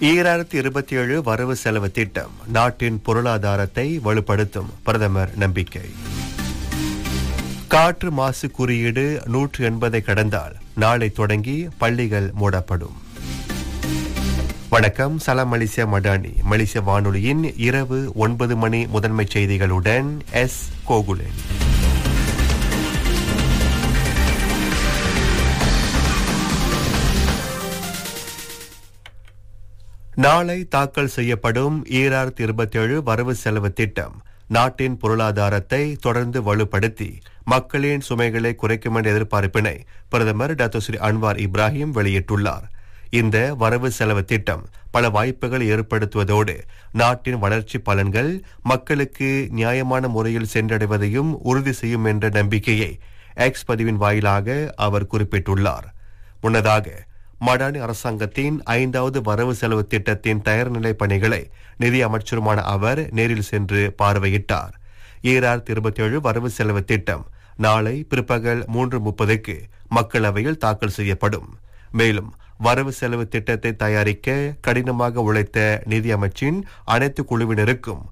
ஈராயிரத்தி இருபத்தி ஏழு வரவு செலவு திட்டம் நாட்டின் பொருளாதாரத்தை வலுப்படுத்தும் பிரதமர் நம்பிக்கை காற்று மாசு குறியீடு நூற்று எண்பதை கடந்தால் நாளை தொடங்கி பள்ளிகள் மூடப்படும் வணக்கம் சலாம் மலேசியா மடானி மலேசிய வானொலியின் இரவு ஒன்பது மணி முதன்மை செய்திகளுடன் எஸ் கோகுலன் நாளை தாக்கல் செய்யப்படும் ஈராயிரத்தி இருபத்தி ஏழு வரவு செலவு திட்டம் நாட்டின் பொருளாதாரத்தை தொடர்ந்து வலுப்படுத்தி மக்களின் சுமைகளை குறைக்கும் என்ற எதிர்பார்ப்பினை பிரதமர் டாக்டர் ஸ்ரீ அன்வார் இப்ராஹிம் வெளியிட்டுள்ளார் இந்த வரவு செலவு திட்டம் பல வாய்ப்புகள் ஏற்படுத்துவதோடு நாட்டின் வளர்ச்சி பலன்கள் மக்களுக்கு நியாயமான முறையில் சென்றடைவதையும் உறுதி செய்யும் என்ற நம்பிக்கையை எக்ஸ் பதிவின் வாயிலாக அவர் குறிப்பிட்டுள்ளார் முன்னதாக மடானி அரசாங்கத்தின் ஐந்தாவது வரவு செலவு திட்டத்தின் தயார்நிலை பணிகளை நிதி அமைச்சருமான அவர் நேரில் சென்று பார்வையிட்டார் ஈராயிரத்தி இருபத்தி ஏழு வரவு செலவு திட்டம் நாளை பிற்பகல் மூன்று முப்பதுக்கு மக்களவையில் தாக்கல் செய்யப்படும் மேலும் வரவு செலவு திட்டத்தை தயாரிக்க கடினமாக உழைத்த நிதி அமைச்சின் அனைத்து குழுவினருக்கும்